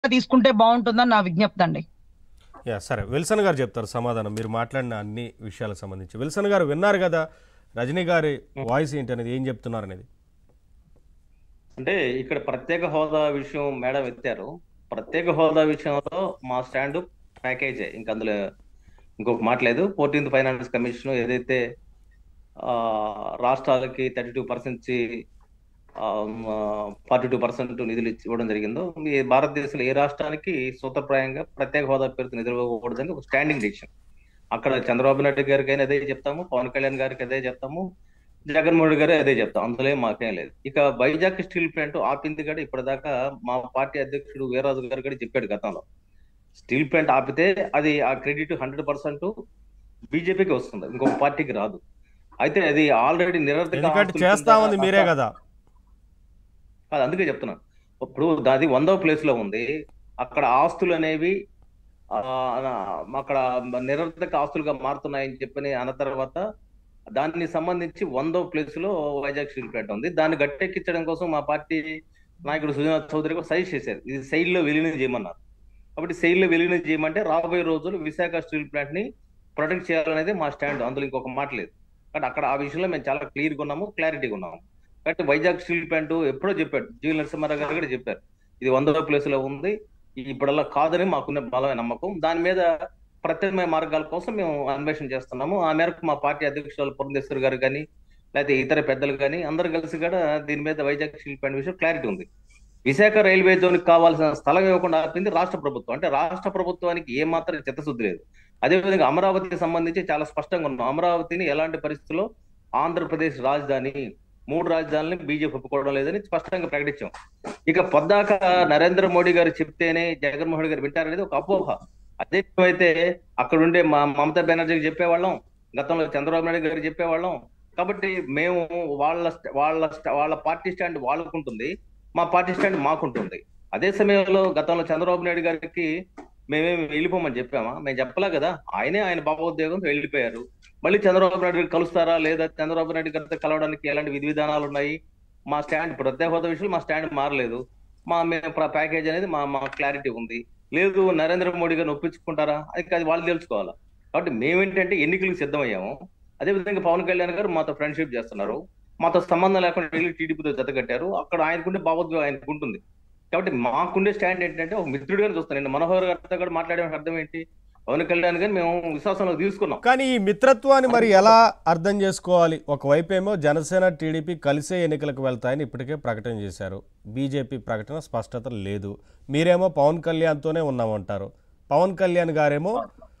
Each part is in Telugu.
తీసుకుంటే బాగుంటుందని నా విజ్ఞప్తి అండి యా సరే విల్సన్ గారు చెప్తారు సమాధానం మీరు మాట్లాడిన అన్ని విషయాలకు సంబంధించి విల్సన్ గారు విన్నారు కదా రజనీ గారి వాయిస్ ఏంటి అనేది ఏం చెప్తున్నారు అనేది అంటే ఇక్కడ ప్రత్యేక హోదా విషయం మేడం ఎత్తారు ప్రత్యేక హోదా విషయంలో మా స్టాండ్ ప్యాకేజే ఇంక అందులో ఇంకొక మాట లేదు ఫోర్టీన్త్ ఫైనాన్స్ కమిషన్ ఏదైతే ఆ, రాష్ట్రాలకి thirty two percent forty two percent నిధులు ఇచ్చి ఇవ్వడం జరిగిందో ఈ భారతదేశంలో ఏ రాష్ట్రానికి సూత్రప్రాయంగా ప్రత్యేక హోదా పేరుతో నిధులు ఇవ్వకూడదని ఒక స్టాండింగ్ డిసిషన్ అక్కడ చంద్రబాబు నాయుడు గారికి అయినా అదే చెప్తాము పవన్ కళ్యాణ్ గారికి అదే చెప్తాము జగన్మోహన్ రెడ్డి గారు అదే చెప్తాం అందులో ఏం మాకేం లేదు ఇక వైజాగ్ స్టీల్ ప్లాంట్ ఆపింది కూడా ఇప్పటిదాకా మా పార్టీ అధ్యక్షుడు వీరరాజు గారు కూడా చెప్పాడు గతంలో స్టీల్ ప్లాంట్ ఆపితే అది ఆ క్రెడిట్ హండ్రెడ్ పర్సెంట్ బీజేపీకి వస్తుంది ఇంకొక పార్టీకి రాదు అయితే అది ఆల్రెడీ నిరర్థక ఎందుకంటే ఆస్తుల చేస్తా కింద ఉంది మీరే కదా కాదు అందుకే చెప్తున్నాను ఇప్పుడు అది వందో ప్లేస్ లో ఉంది అక్కడ ఆస్తులు అనేవి ఆ, అక్కడ నిరర్థక ఆస్తులుగా మారుతున్నాయని చెప్పని అన్న తర్వాత దానికి సంబంధించి వందో ప్లేస్ లో వైజాగ్ స్టీల్ ప్లాంట్ ఉంది దాన్ని గట్టెక్కించడం కోసం మా పార్టీ నాయకుడు సుజనాథ్ చౌదరి కూడా సజెస్ట్ చేశారు ఇది సైడ్ లో విలీనం చేయమన్నారు కాబట్టి సైడ్ లో విలీనం చేయమంటే రాబోయే రోజులు విశాఖ స్టీల్ ప్లాంట్ ని ప్రొటెక్ట్ చేయాలనేది మా స్టాండ్ అందులో ఇంకొక మాట లేదు కాబట్టి అక్కడ ఆ విషయంలో మేము చాలా క్లియర్గా ఉన్నాము క్లారిటీగా ఉన్నాము కాబట్టి వైజాగ్ స్టీల్ ప్లాంట్ ఎప్పుడో చెప్పాడు జీవి నరసింహారావు గారు కూడా చెప్పారు ఇది వందవ ప్లేస్ లో ఉంది ఇప్పుడల్లా కాదని మాకున్న బలమైన నమ్మకం దాని మీద ప్రత్యామ్నాయ మార్గాల కోసం మేము అన్వేషణ చేస్తున్నాము ఆ మేరకు మా పార్టీ అధ్యక్షులు పురంధేశ్వర్ గారు కానీ లేకపోతే ఇతర పెద్దలు కానీ అందరు కలిసి కూడా దీని మీద వైజాగ్ స్టీల్ ప్లాంట్ విషయం క్లారిటీ ఉంది విశాఖ రైల్వే జోన్ కావాల్సిన స్థలం ఇవ్వకుండా ఆపింది రాష్ట్ర ప్రభుత్వం అంటే రాష్ట్ర ప్రభుత్వానికి ఏ మాత్రం చిత్తశుద్ధి లేదు అదేవిధంగా అమరావతికి సంబంధించి చాలా స్పష్టంగా ఉన్నాం అమరావతిని ఎలాంటి పరిస్థితుల్లో ఆంధ్రప్రదేశ్ రాజధాని మూడు రాజధానులని బీజేపీ ఒప్పుకోవడం లేదని స్పష్టంగా ప్రకటించాం ఇక పొద్దాక నరేంద్ర మోడీ గారు చెప్తేనే జగన్మోహన్ రెడ్డి గారు వింటారనేది ఒక అపోహ అదే అయితే అక్కడ ఉండే మా మమతా బెనర్జీకి చెప్పేవాళ్ళం గతంలో చంద్రబాబు నాయుడు గారికి చెప్పేవాళ్ళం కాబట్టి మేము వాళ్ళ స్ట్- వాళ్ళ స్ట్- వాళ్ళ పార్టీ స్టాండ్ వాళ్ళకుంటుంది మా పార్టీ స్టాండ్ మాకుంటుంది అదే సమయంలో గతంలో చంద్రబాబు నాయుడు గారికి మేమేమి వెళ్ళిపోమని చెప్పామా మేము చెప్పలే కదా ఆయనే ఆయన భావోద్వేగంతో వెళ్ళిపోయారు మళ్ళీ చంద్రబాబు నాయుడు గారు కలుస్తారా లేదా చంద్రబాబు నాయుడు గారితో కలవడానికి ఎలాంటి విధి విధానాలు ఉన్నాయి మా స్టాండ్ ప్రత్యేక హోదా విషయంలో మా స్టాండ్ మారలేదు మా మేము ప్యాకేజ్ అనేది మా మా క్లారిటీ ఉంది లేదు నరేంద్ర మోడీ గారిని ఒప్పించుకుంటారా అది అది వాళ్ళు తెలుసుకోవాలా కాబట్టి మేమేంటంటే ఎన్నికలకు సిద్ధమయ్యాము అదే విధంగా పవన్ కళ్యాణ్ గారు మాతో ఫ్రెండ్షిప్ చేస్తున్నారు మాతో సంబంధం లేకుండా వెళ్ళి టీడీపీతో జత కట్టారు అక్కడ ఆయనకుండే భావోద్వేగం ఆయనకు ఉంటుంది కాబట్టి మాకుండే స్టాండ్ ఏంటంటే ఒక మిత్రుడిగానే చూస్తాను నేను మనోహర్ గారితో కూడా మాట్లాడే అర్థం ఏంటి పవన్ కళ్యాణ్ గారిని మేము విశ్వాసంలో తీసుకున్నాం కానీ ఈ మిత్రత్వాన్ని మరి ఎలా అర్థం చేసుకోవాలి ఒకవైపు ఏమో జనసేన టీడీపీ కలిసే ఎన్నికలకు వెళ్తాయని ఇప్పటికే ప్రకటన చేశారు బీజేపీ ప్రకటన స్పష్టత లేదు మీరేమో పవన్ కళ్యాణ్తోనే ఉన్నామంటారు పవన్ కళ్యాణ్ గారేమో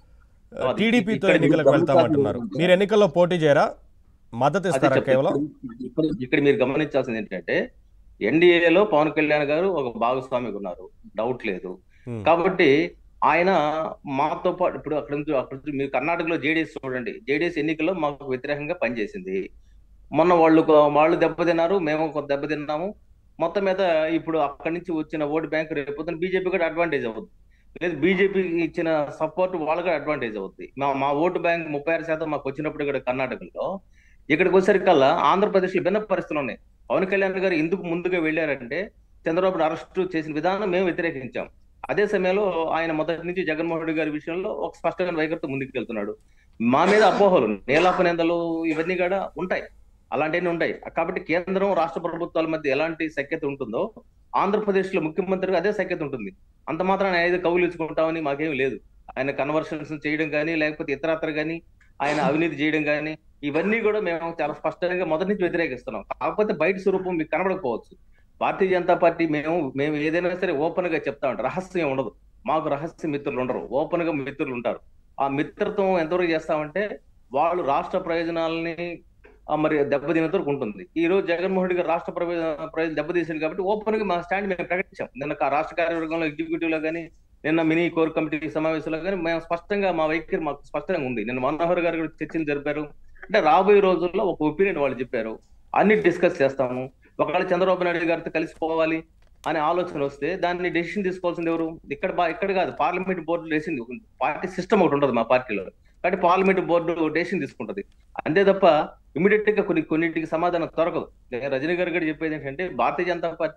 అది టీడీపీతో ఇక్కడ ఎన్నికలకు మీరు వెళ్తామంటున్నారు మీరు ఎన్నికల్లో పోటీ చేయరా మద్దతు అదే ఇస్తారా చెప్తాను. కేవలం ఇప్పుడు ఇక్కడ మీరు గమనించాల్సింది ఏంటంటే ఎన్డీఏలో పవన్ కళ్యాణ్ గారు ఒక భాగస్వామిగా ఉన్నారు డౌట్ లేదు Hmm. కాబట్టి ఆయన మాతో పాటు ఇప్పుడు అక్కడ నుంచి అక్కడ నుంచి మీరు కర్ణాటకలో జేడీఎస్ చూడండి జేడీఎస్ ఎన్నికల్లో మాకు వ్యతిరేకంగా పనిచేసింది మొన్న వాళ్ళు కొ- వాళ్ళు దెబ్బతిన్నారు మేము కొంత దెబ్బతిన్నాము మొత్తం మీద ఇప్పుడు అక్కడి నుంచి వచ్చిన ఓటు బ్యాంక్ రేపు బీజేపీ కూడా అడ్వాంటేజ్ అవుతుంది లేదు బీజేపీ ఇచ్చిన సపోర్ట్ వాళ్ళకి అడ్వాంటేజ్ అవుతుంది మా మా ఓటు బ్యాంక్ ముప్పై ఆరు శాతం మాకు వచ్చినప్పుడు ఇక్కడ కర్ణాటకలో ఇక్కడికి వచ్చేసరికల్లా ఆంధ్రప్రదేశ్ లో భిన్న పరిస్థితులు ఉన్నాయి పవన్ కళ్యాణ్ గారు ఎందుకు ముందుగా వెళ్ళారంటే చంద్రబాబు అరెస్ట్ చేసిన విధానం మేము వ్యతిరేకించాం అదే సమయంలో ఆయన మొదటి నుంచి జగన్మోహన్ రెడ్డి గారి విషయంలో ఒక స్పష్టమైన వైఖరితో ముందుకు వెళ్తున్నాడు మా మీద అపోహలు నేలాపనిందలు ఇవన్నీ కూడా ఉంటాయి అలాంటివన్నీ ఉంటాయి కాబట్టి కేంద్రం రాష్ట్ర ప్రభుత్వాల మధ్య ఎలాంటి సఖ్యత ఉంటుందో ఆంధ్రప్రదేశ్ లో ముఖ్యమంత్రికి అదే సఖ్యత ఉంటుంది అంత మాత్రం ఆయన ఏదో కవులు ఇచ్చుకుంటామని మాకేం లేదు ఆయన కన్వర్షన్స్ చేయడం కానీ లేకపోతే ఇతరత్ర కానీ ఆయన అవినీతి చేయడం కానీ ఇవన్నీ కూడా మేము చాలా స్పష్టంగా మొదటి నుంచి వ్యతిరేకిస్తున్నాం కాకపోతే బయట స్వరూపం మీకు కనబడకపోవచ్చు భారతీయ జనతా పార్టీ మేము మేము ఏదైనా సరే ఓపెన్ గా చెప్తా ఉంటాం రహస్యం ఉండదు మాకు రహస్య మిత్రులు ఉండరు ఓపెన్ గా మిత్రులు ఉంటారు ఆ మిత్రత్వం ఎంతవరకు చేస్తామంటే వాళ్ళు రాష్ట్ర ప్రయోజనాలని ఆ, మరి దెబ్బతినేంత వరకు ఉంటుంది ఈ రోజు జగన్మోహన్ రెడ్డి గారు రాష్ట్ర ప్రయోజన ప్రయోజనం దెబ్బతీసాడు కాబట్టి ఓపెన్ గా మా స్టాండ్ మేము ప్రకటించాం నిన్న కా- రాష్ట్ర కార్యవర్గంలో ఎగ్జిక్యూటివ్ లో కానీ నిన్న మినీ కోర్ కమిటీ సమావేశంలో కానీ మేము స్పష్టంగా మా వైఖరి మాకు స్పష్టంగా ఉంది నిన్న మనోహర్ గారు కూడా చర్చలు జరిపారు అంటే రాబోయే రోజుల్లో ఒక ఒపీనియన్ వాళ్ళు చెప్పారు అన్ని డిస్కస్ చేస్తాము ఒకవేళ చంద్రబాబు నాయుడు గారితో కలిసిపోవాలి అనే ఆలోచన వస్తే దాన్ని డెసిషన్ తీసుకోవాల్సింది ఎవరు ఇక్కడ బా- ఇక్కడ కాదు పార్లమెంట్ బోర్డు వేసింది పార్టీ సిస్టమ్ ఒకటి ఉంటుంది మా పార్టీలో కాబట్టి పార్లమెంట్ బోర్డు డెసిషన్ తీసుకుంటది అంతే తప్ప ఇమీడియట్ గా కొన్ని కొన్నింటికి సమాధానం దొరకదు నేను రజనీ గారు కూడా చెప్పేది ఏంటంటే భారతీయ జనతా పార్టీ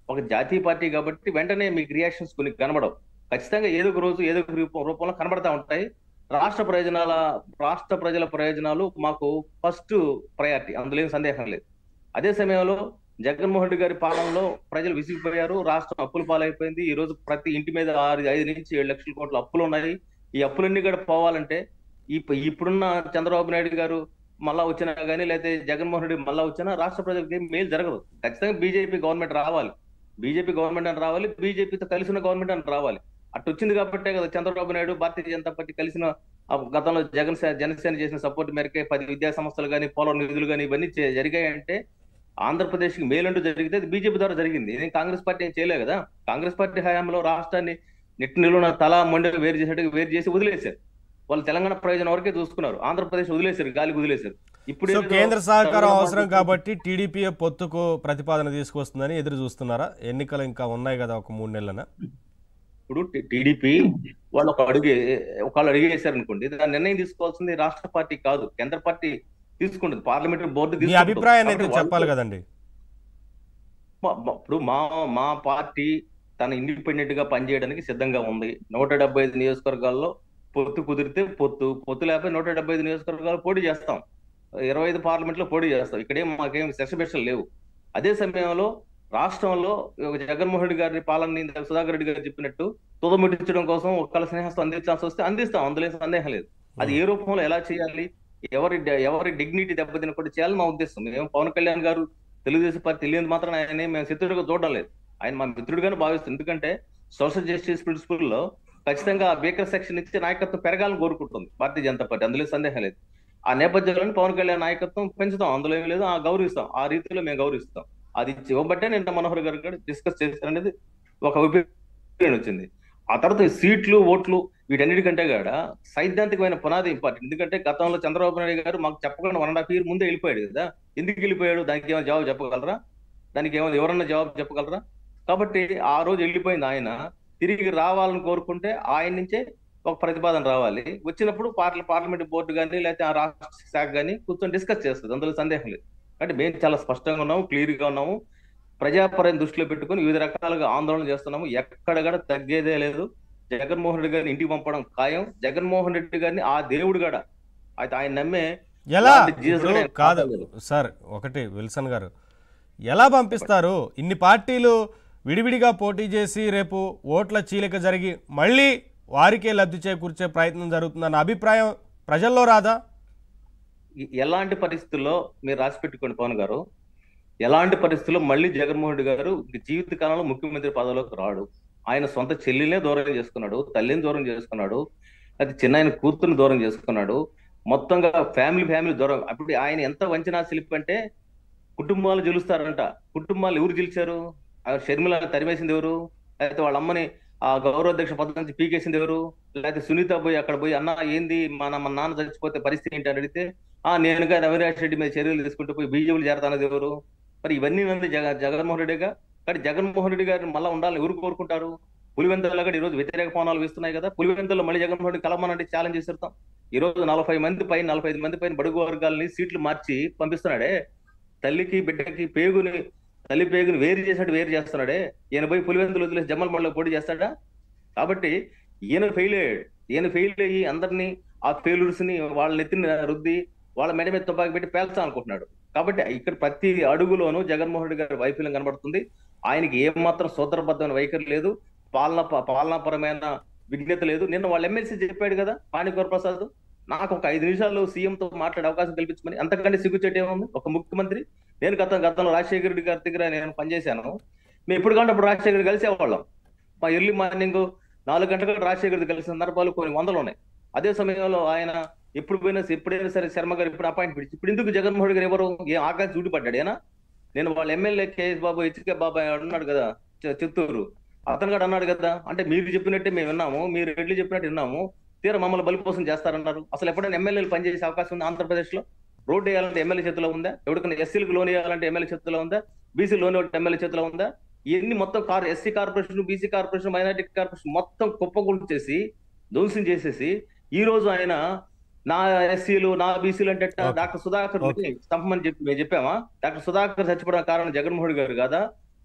ఒక జాతీయ పార్టీ కాబట్టి వెంటనే మీకు రియాక్షన్స్ కొన్ని కనబడవు ఖచ్చితంగా ఏదో ఒక రోజు ఏదో ఒక రూపం రూపంలో కనబడతా ఉంటాయి రాష్ట్ర ప్రయోజనాల రాష్ట్ర ప్రజల ప్రయోజనాలు మాకు ఫస్ట్ ప్రయారిటీ అందులో ఏం సందేహం లేదు అదే సమయంలో జగన్మోహన్ రెడ్డి గారి పాలనలో ప్రజలు విసిగిపోయారు రాష్ట్రం అప్పుల పాలైపోయింది ఈ రోజు ప్రతి ఇంటి మీద ఆరు ఐదు నుంచి ఏడు లక్షల కోట్ల అప్పులు ఉన్నాయి ఈ అప్పులన్నీ కూడా పోవాలంటే ఇప్పు- ఇప్పుడున్న చంద్రబాబు నాయుడు గారు మళ్ళా వచ్చినా కానీ లేకపోతే జగన్మోహన్ రెడ్డి మళ్ళా వచ్చినా రాష్ట్ర ప్రజలకి ఏం మేలు జరగదు ఖచ్చితంగా బీజేపీ గవర్నమెంట్ రావాలి బీజేపీ గవర్నమెంట్ అని రావాలి బీజేపీతో కలిసిన గవర్నమెంట్ అని రావాలి అటు వచ్చింది కాబట్టే కదా చంద్రబాబు నాయుడు భారతీయ జనతా పార్టీ కలిసిన ఆ గతంలో జగన్ జనసేన చేసిన సపోర్ట్ మేరకే పది విద్యా సంస్థలు కానీ పోలవరం నిధులు కానీ ఇవన్నీ చే- జరిగాయంటే ఆంధ్రప్రదేశ్ కి మేలంటూ జరిగితే అది బీజేపీ ద్వారా జరిగింది ఇది కాంగ్రెస్ పార్టీ ఏం చేయలే కదా కాంగ్రెస్ పార్టీ హయాంలో రాష్ట్రాన్ని నెట్టి నిలువున తల మొండలు వేరు చేసేట్టుగా వేరు చేసి వదిలేశారు వాళ్ళు తెలంగాణ ప్రయోజనం వరకే చూసుకున్నారు ఆంధ్రప్రదేశ్ వదిలేశారు గాలికి వదిలేశారు ఇప్పుడు సో ఏదో కేంద్ర సహకారం చంద్రబాబు అవసరం నాయుడు కాబట్టి టీడీపీ పొత్తుకు ప్రతిపాదన తీసుకొస్తుందని ఎదురు చూస్తున్నారా ఎన్నికలు ఇంకా ఉన్నాయి కదా ఒక మూడు నెలలన ఇప్పుడు టీడీపీ వాళ్ళు ఒక అడుగు ఒకళ్ళు అడుగు వేశారు అనుకోండి దాని నిర్ణయం తీసుకోవాల్సింది రాష్ట్ర పార్టీ కాదు కేంద్ర పార్టీ తీసుకుంటుంది పార్లమెంటరీ బోర్డు మీ అభిప్రాయాన్ని అయితే చెప్పాలి కదండి మా- మా- ఇప్పుడు మా మా పార్టీ తన ఇండిపెండెంట్ గా పనిచేయడానికి సిద్ధంగా ఉంది నూట డెబ్బై ఐదు నియోజకవర్గాల్లో పొత్తు కుదిరితే పొత్తు పొత్తు లేకపోతే నూట డెబ్బై ఐదు నియోజకవర్గాలు పోటీ చేస్తాం ఇరవై ఐదు పార్లమెంట్ లో పోటీ చేస్తాం ఇక్కడేం మాకేం సెషబెషలు లేవు అదే సమయంలో రాష్ట్రంలో ఒక జగన్మోహన్ రెడ్డి గారి పాలన ఇందాక సుధాకర్ రెడ్డి గారు చెప్పినట్టు తుదముట్టించడం కోసం ఒకళ్ళ స్నేహస్తం అందించాల్సి వస్తే అందిస్తాం అందులో ఏం సందేహం లేదు అది ఏ రూపంలో ఎలా చేయాలి ఎవరి ఎవరి డిగ్నిటీ దెబ్బతినకుండా చేయాలని మా ఉద్దేశం మేము పవన్ కళ్యాణ్ గారు తెలుగుదేశం పార్టీ తెలియదు మాత్రం ఆయన మేము శత్రుడిగా చూడడం లేదు ఆయన మా మిత్రుడిగానే భావిస్తుంది ఎందుకంటే సోషల్ జస్టిస్ ప్రిన్సిపల్ లో ఖచ్చితంగా బేకర్ సెక్షన్ ఇచ్చి నాయకత్వం పెరగాలని కోరుకుంటుంది భారతీయ జనతా పార్టీ అందులో సందేహం లేదు ఆ నేపథ్యంలో పవన్ కళ్యాణ్ నాయకత్వం పెంచుతాం అందులో ఏం లేదు ఆ గౌరవిస్తాం ఆ రీతిలో మేము గౌరవిస్తాం అది ఇవ్వబట్టే నిన్న మనోహర్ గారు కూడా డిస్కస్ చేశారనేది ఒక ఒపీనియన్ వచ్చింది ఆ తర్వాత ఈ సీట్లు ఓట్లు వీటన్నిటికంటే కూడా సైద్ధాంతికమైన పునాది ఇంపార్టెంట్ ఎందుకంటే గతంలో చంద్రబాబు నాయుడు గారు మాకు చెప్పకుండా వన్ అండ్ హాఫ్ ఇయర్ ముందే వెళ్ళిపోయాడు కదా ఎందుకు వెళ్ళిపోయాడు దానికి ఏమైనా జవాబు చెప్పగలరా దానికి ఏమైనా ఎవరన్నా జవాబు చెప్పగలరా కాబట్టి ఆ రోజు వెళ్ళిపోయింది ఆయన తిరిగి రావాలని కోరుకుంటే ఆయన నుంచే ఒక ప్రతిపాదన రావాలి వచ్చినప్పుడు పార్ల పార్లమెంట్ బోర్డు కానీ లేకపోతే ఆ రాష్ట్ర శాఖ కానీ కూర్చొని డిస్కస్ చేస్తుంది అందులో సందేహం లేదు అంటే మేము చాలా స్పష్టంగా ఉన్నాము క్లియర్ గా ఉన్నాము ప్రజాపరం దృష్టిలో పెట్టుకొని వివిధ రకాలుగా ఆందోళన చేస్తున్నాము ఎక్కడ కూడా తగ్గేదే లేదు జగన్మోహన్ రెడ్డి గారిని ఇంటికి పంపడం ఖాయం జగన్మోహన్ రెడ్డి గారిని ఆ దేవుడు గడ అయితే ఆయన నమ్మే ఎలా అలాంటి జీసస్ ఇప్పుడు కూడా ఆయన కాదు కాపాడలేదు. సార్ ఒకటి విల్సన్ గారు ఎలా పంపిస్తారు ఇన్ని పార్టీలు విడివిడిగా పోటీ చేసి రేపు ఓట్ల చీలిక జరిగి మళ్ళీ వారికే లబ్ధి చేకూర్చే ప్రయత్నం జరుగుతుందన్న అభిప్రాయం ప్రజల్లో రాదా ఎ- ఎలాంటి పరిస్థితుల్లో మీరు రాసి పెట్టుకోండి పవన్ గారు ఎలాంటి పరిస్థితుల్లో మళ్ళీ జగన్మోహన్ రెడ్డి గారు ఇంక జీవిత కాలంలో ముఖ్యమంత్రి పదవిలోకి రాడు ఆయన సొంత చెల్లినే దూరం చేసుకున్నాడు తల్లిని దూరం చేసుకున్నాడు అది చిన్న ఆయన కూతుర్ని దూరం చేసుకున్నాడు మొత్తంగా ఫ్యామిలీ ఫ్యామిలీ దూరం అప్పుడు ఆయన ఎంత వంచనా శిల్పి అంటే కుటుంబాలు గెలుస్తారంట కుటుంబాలు ఎవరు గెలిచారు ఆ షర్మిల తరిమేసింది ఎవరు లేకపోతే వాళ్ళ అమ్మని ఆ గౌరవాధ్యక్ష పదవి నుంచి పీకేసింది ఎవరు లేకపోతే సునీత పోయి అక్కడ పోయి అన్న ఏంది మన మన నాన్న చచ్చిపోతే పరిస్థితి ఏంటి అని అడిగితే ఆ నేనుగా రవిరాజ్ రెడ్డి మీద చర్యలు తీసుకుంటూ పోయి బీజేపీలు చేరతానది ఎవరు మరి ఇవన్నీ నన్ను జగ జగన్మోహన్ రెడ్డిగా కానీ జగన్మోహన్ రెడ్డి గారిని మళ్ళీ ఉండాలని ఎవరు కోరుకుంటారు పులివెందులలో కూడా ఈ రోజు వ్యతిరేక పవనాలు వేస్తున్నాయి కదా పులివెందులో మళ్ళీ జగన్మోహన్ రెడ్డి కలమనంటే ఛాలెంజ్ చేస్తాం ఈ రోజు నలభై మంది పైన నలభై ఐదు మంది పైన బడుగు వర్గాలని సీట్లు మార్చి పంపిస్తున్నాడే తల్లికి బిడ్డకి పేగుని తల్లి పేగుని వేరు చేసినట్టు వేరు చేస్తున్నాడే ఈయన పోయి పులివెందులు వదిలేసి జమ్మల మళ్ళీ పోటీ చేస్తాడా కాబట్టి ఈయన ఫెయిల్ అయ్యాడు ఈయన ఫెయిల్ అయ్యి అందరినీ ఆ ఫెయిల్యూర్స్ ని వాళ్ళ నెత్తిని రుద్ది వాళ్ళ మెడ మీద తుపాకి పెట్టి పేల్చాలనుకుంటున్నాడు అనుకుంటున్నాడు కాబట్టి ఇక్కడ ప్రతి అడుగులోనూ జగన్మోహన్ రెడ్డి గారి వైఫల్యం కనబడుతుంది ఆయనకి ఏం మాత్రం సూత్రబద్ధమైన వైఖరి లేదు పాలన పాలనాపరమైన విజ్ఞత లేదు నిన్న వాళ్ళ ఎమ్మెల్సీ చెప్పాడు కదా పాణికూర ప్రసాద్ నాకు ఒక ఐదు నిమిషాల్లో సీఎం తో మాట్లాడే అవకాశం కల్పించమని అంతకంటే సిగ్గుచేటు ఏముంది ఒక ముఖ్యమంత్రి నేను గత గతంలో రాజశేఖర రెడ్డి గారి దగ్గర నేను పనిచేశాను మేము ఎప్పుడు కంటే అప్పుడు రాజశేఖర్ రెడ్డి కలిసేవాళ్ళం మా ఎర్లీ మార్నింగ్ నాలుగు గంటలకు రాజశేఖర్ రెడ్డి కలిసిన సందర్భాలు కొన్ని వందలు ఉన్నాయి అదే సమయంలో ఆయన ఎప్పుడు పోయినా ఎప్పుడైనా సరే శర్మ గారు ఇప్పుడు అపాయింట్ పెట్టి ఇప్పుడు ఎందుకు జగన్మోహన్ రెడ్డి గారు ఎవరు ఏ ఆకాశం చూడిపడ్డాడు ఏనా నేను వాళ్ళ ఎమ్మెల్యే కేఎస్ బాబు హెచ్కే బాబాయ్ అన్నాడు కదా చి- చిత్తూరు అతను కూడా అన్నాడు కదా అంటే మీరు చెప్పినట్టే మేము విన్నాము మీరు రెడ్లు చెప్పినట్టు విన్నాము తీరా మమ్మల్ని బలిపోసం చేస్తారన్నారు అసలు ఎప్పుడైనా ఎమ్మెల్యేలు పనిచేసే అవకాశం ఉంది ఆంధ్రప్రదేశ్ లో రోడ్డు వేయాలంటే ఎమ్మెల్యే చేతిలో ఉందా ఎవరికైనా ఎస్సీలకు లోన్ వేయాలంటే ఎమ్మెల్యే చేతిలో ఉందా బీసీ లోన్ ఎమ్మెల్యే చేతిలో ఉందా ఇవన్నీ మొత్తం కార్ SC corporation BC corporation minority corporation మొత్తం కుప్పగొంటు చేసి ధ్వంసం చేసేసి ఈ రోజు ఆయన నా ఎస్సీలు నా బీసీలు అంటే Okay. Doctor Sudhakar Okay. చంపమని చెప్పి మేము చెప్పామా డాక్టర్ సుధాకర్ చచ్చిపోవడం కారణం జగన్మోహన్ రెడ్డి గారు కాదా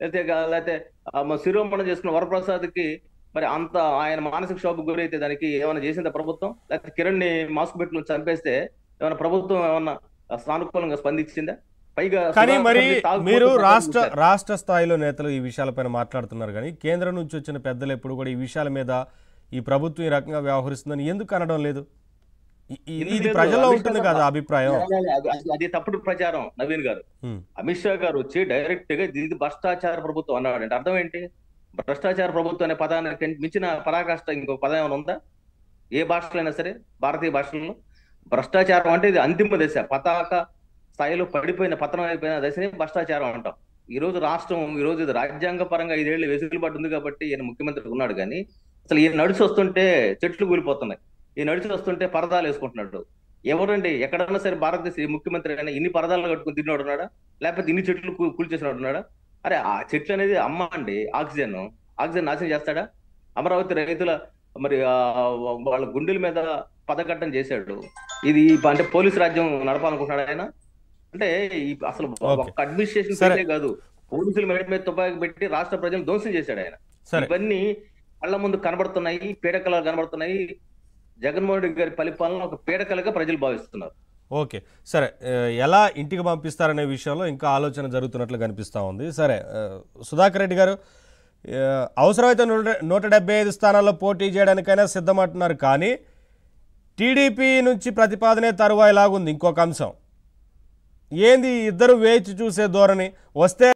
లేకపోతే లేకపోతే ఆ, మ- శిరోమణం చేసుకున్న వరప్రసాద్కి మరి అంత ఆయన మానసిక క్షోభకు గురైతే దానికి ఏమైనా చేసిందా ప్రభుత్వం లేకపోతే కిరణ్ ని మాస్క్ పెట్టుకుని చంపేస్తే ఏమైనా ప్రభుత్వం ఏమన్నా సానుకూలంగా స్పందించిందా పైగా కానీ సుధాకర్ మరి రెడ్డి తాగుబోతు మీరు ప్రజలు రాష్ట్ర చూశారు. రాష్ట్ర స్థాయిలో నేతలు ఈ విషయాలపైన మాట్లాడుతున్నారు కానీ కేంద్రం నుంచి వచ్చిన పెద్దలు ఎప్పుడు కూడా ఈ విషయాల మీద ఈ ప్రభుత్వం ఈ రకంగా వ్యవహరిస్తుందని ఎందుకు అనడం లేదు ఇ- ఇ- ఎందుకు ఇది లేదు? ప్రజల్లో అమిత్ ఉంటుంది షా కదా అభిప్రాయం అది- అది- అది తప్పుడు ప్రచారం నవీన్ గారు ఉమ్, అమిత్ షా గారు వచ్చి డైరెక్ట్ గా ఇది భ్రష్టాచార ప్రభుత్వం అన్నాడు అంటే అర్థం ఏంటి భ్రష్టాచార ప్రభుత్వం అనే పదానికి మించిన పరాకాష్ట ఇంకో పదం ఏమైనా ఉందా ఏ భాషలో అయినా సరే భారతీయ భాషల్లో భ్రష్టాచారం అంటే ఇది అంతిమ దశ పతాక స్థాయిలో పడిపోయిన పతనం అయిపోయిన దశని భ్రష్టాచారం అంటాం ఈ రోజు రాష్ట్రం ఈ రోజు ఇది రాజ్యాంగ పరంగా ఐదేళ్లు వెసులుబాటు ఉంది కాబట్టి ఈయన ముఖ్యమంత్రి ఉన్నాడు కానీ అసలు ఈయన నడిచి వస్తుంటే చెట్లు కూలిపోతున్నాయి ఈ నడిచి వస్తుంటే పరదాలు వేసుకుంటున్నాడు ఎవరండి ఎక్కడన్నా సరే భారతదేశ ఈ ముఖ్యమంత్రి అయినా ఇన్ని పరదాలు కట్టుకుని తిన్నాడు ఉన్నాడా లేకపోతే ఇన్ని చెట్లు కూ- కూల్చేసినాడు ఉన్నాడా అరే ఆ చెట్లు అనేది అమ్మ అండి ఆక్సిజన్ ఆక్సిజన్ నాశనం చేస్తాడా అమరావతి రైతుల మరి ఆ వాళ్ళ గుండెల మీద పదకట్టం చేశాడు ఇది అంటే పోలీసు రాజ్యం నడపాలనుకుంటున్నాడు ఆయన అంటే ఈ అసలు Okay. ఒక్క అడ్మినిస్ట్రేషన్ సరే. ఫెయిలే కాదు పోలీసుల మీద మీద తుపాకి పెట్టి రాష్ట్ర ప్రజలు ధ్వంసం చేశాడు ఆయన సరే ఇవన్నీ కళ్ళ ముందు కనబడుతున్నాయి పీడకలు కనబడుతున్నాయి జగన్మోహన్ రెడ్డి గారి పరిపాలన ఒక పీడకలుగా ప్రజలు భావిస్తున్నారు ఓకే సరే ఆ, ఎలా ఇంటికి పంపిస్తారనే విషయంలో ఇంకా ఆలోచన జరుగుతున్నట్లు కనిపిస్తూ ఉంది సరే ఆ, సుధాకర్ రెడ్డి గారు ఆ, అవసరమైతే నూట నూట డెబ్బై ఐదు స్థానాల్లో పోటీ చేయడానికైనా సిద్ధమంటున్నారు కానీ టీడీపీ నుంచి ప్రతిపాదనే తరువాయిలాగుంది ఇంకొక అంశం ఏంది ఇద్దరు వేచి చూసే ధోరణి వస్తే